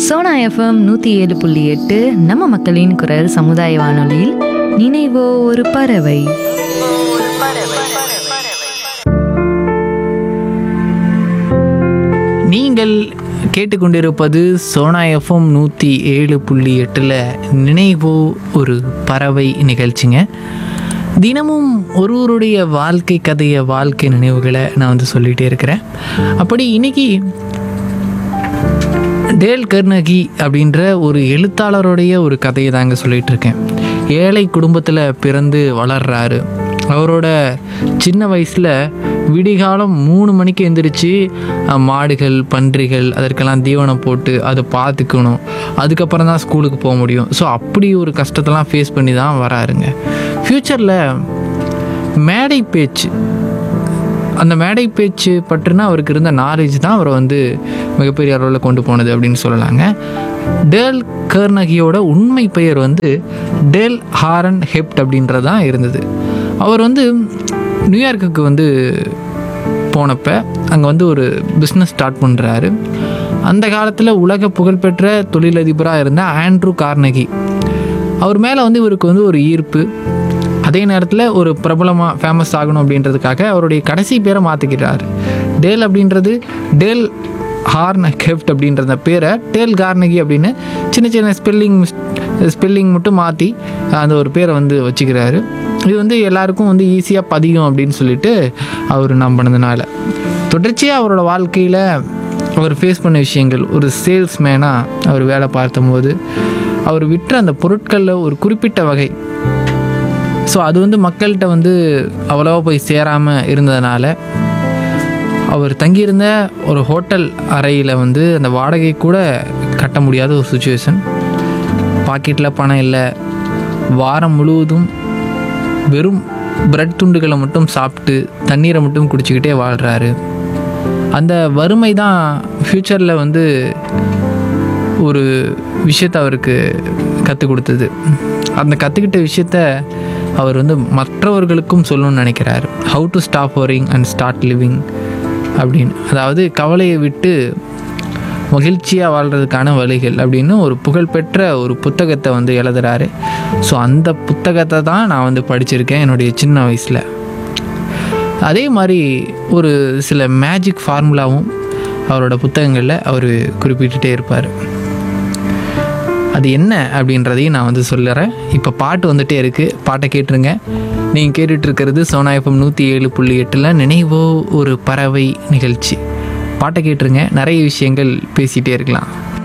Sona FM நூற்றி ஏழு புள்ளி எட்டு நம்ம மக்களின் குரல் சமுதாய வானொலியில் நினைவோ ஒரு பறவை நீங்கள் கேட்டுக்கொண்டிருப்பது சோனா எஃப்எம் நூற்றி ஏழு புள்ளி எட்டில் நினைவோ ஒரு பறவை நிகழ்ச்சிங்க தினமும் ஒருவருடைய வாழ்க்கை கதையை வாழ்க்கை நினைவுகளை நான் வந்து சொல்லிகிட்டே இருக்கிறேன் அப்படி இன்னைக்கு டேல் கர்னகி அப்படின்ற ஒரு எழுத்தாளருடைய ஒரு கதையை தாங்க சொல்லிட்டு இருக்கேன் ஏழை குடும்பத்தில் பிறந்து வளர்றாரு அவரோட சின்ன வயசில் விடிகாலம் மூணு மணிக்கு எந்திரிச்சு அஹ், மாடுகள் பன்றிகள் அதற்கெல்லாம் தீவனம் போட்டு அதை பார்த்துக்கணும் அதுக்கப்புறம் தான் ஸ்கூலுக்கு போக முடியும் ஸோ அப்படி ஒரு கஷ்டத்தெல்லாம் ஃபேஸ் பண்ணி தான் வராருங்க ஃப்யூச்சரில் மேடை பேச்சு அந்த மேடை பேச்சு பற்றின அவருக்கு இருந்த நாலேஜ் தான் அவரை வந்து மிகப்பெரிய அளவில் கொண்டு போனது அப்படின்னு சொல்லலாங்க டேல் கர்னகியோட உண்மை பெயர் வந்து டேல் ஹாரன் ஹெப்ட் அப்படின்றது தான் இருந்தது அவர் வந்து நியூயார்க்குக்கு வந்து போனப்ப அங்கே வந்து ஒரு பிஸ்னஸ் ஸ்டார்ட் பண்ணுறாரு அந்த காலத்தில் உலக புகழ்பெற்ற தொழிலதிபராக இருந்த ஆண்ட்ரூ கார்னகி அவர் மேலே வந்து இவருக்கு வந்து ஒரு ஈர்ப்பு அதே நேரத்தில் ஒரு பிரபலமாக ஃபேமஸ் ஆகணும் அப்படின்றதுக்காக அவருடைய கடைசி பேரை மாற்றிக்கிறார் டேல் அப்படின்றது டேல் ஹார்ன் கெஃப்ட் அப்படின்ற அந்த பேரை டேல் கார்னகி அப்படின்னு சின்ன சின்ன ஸ்பெல்லிங் ஸ்பெல்லிங் மட்டும் மாற்றி அந்த ஒரு பேரை வந்து வச்சுக்கிறாரு இது வந்து எல்லாருக்கும் வந்து ஈஸியாக பதியும் அப்படின்னு சொல்லிட்டு அவர் நம்பினதுனால தொடர்ச்சியாக அவரோட வாழ்க்கையில் அவர் ஃபேஸ் பண்ண விஷயங்கள் ஒரு சேல்ஸ்மேனாக அவர் வேலை பார்த்தபோது அவர் விற்ற அந்த பொருட்களில் ஒரு குறிப்பிட்ட வகை ஸோ அது வந்து மக்கள்கிட்ட வந்து அவ்வளோவா போய் சேராமல் இருந்ததுனால அவர் தங்கியிருந்த ஒரு ஹோட்டல் அறையில் வந்து அந்த வாடகை கூட கட்ட முடியாத ஒரு சுச்சுவேஷன் பாக்கெட்டில் பணம் இல்லை வாரம் முழுவதும் வெறும் பிரெட் துண்டுகளை மட்டும் சாப்பிட்டு தண்ணீரை மட்டும் குடிச்சிக்கிட்டே வாழ்கிறாரு அந்த வறுமை தான் ஃப்யூச்சரில் வந்து ஒரு விஷயத்தை அவருக்கு கற்றுக் கொடுத்தது அந்த கற்றுக்கிட்ட விஷயத்த அவர் வந்து மற்றவர்களுக்கும் சொல்லணும்னு நினைக்கிறார் how to stop worrying and start living அப்படின்னு அதாவது கவலையை விட்டு மகிழ்ச்சியாக வாழ்கிறதுக்கான வழிகள் அப்படின்னு ஒரு புகழ்பெற்ற ஒரு புத்தகத்தை வந்து எழுதுறாரு ஸோ அந்த புத்தகத்தை தான் நான் வந்து படிச்சிருக்கேன் என்னுடைய சின்ன வயசில் அதே மாதிரி ஒரு சில மேஜிக் ஃபார்முலாவும் அவரோட புத்தகங்களில் அவர் குறிப்பிட்டுட்டே இருப்பார் அது என்ன அப்படின்றதையும் நான் வந்து சொல்லுறேன் இப்போ பாட்டு வந்துட்டே இருக்குது பாட்டை கேட்டுருங்க நீங்கள் கேட்டுட்டு இருக்கிறது சோனா எஃப்எம் நூற்றி ஏழு புள்ளி எட்டில் நினைவோ ஒரு பறவை நிகழ்ச்சி பாட்டை கேட்டுருங்க நிறைய விஷயங்கள் பேசிகிட்டே இருக்கலாம்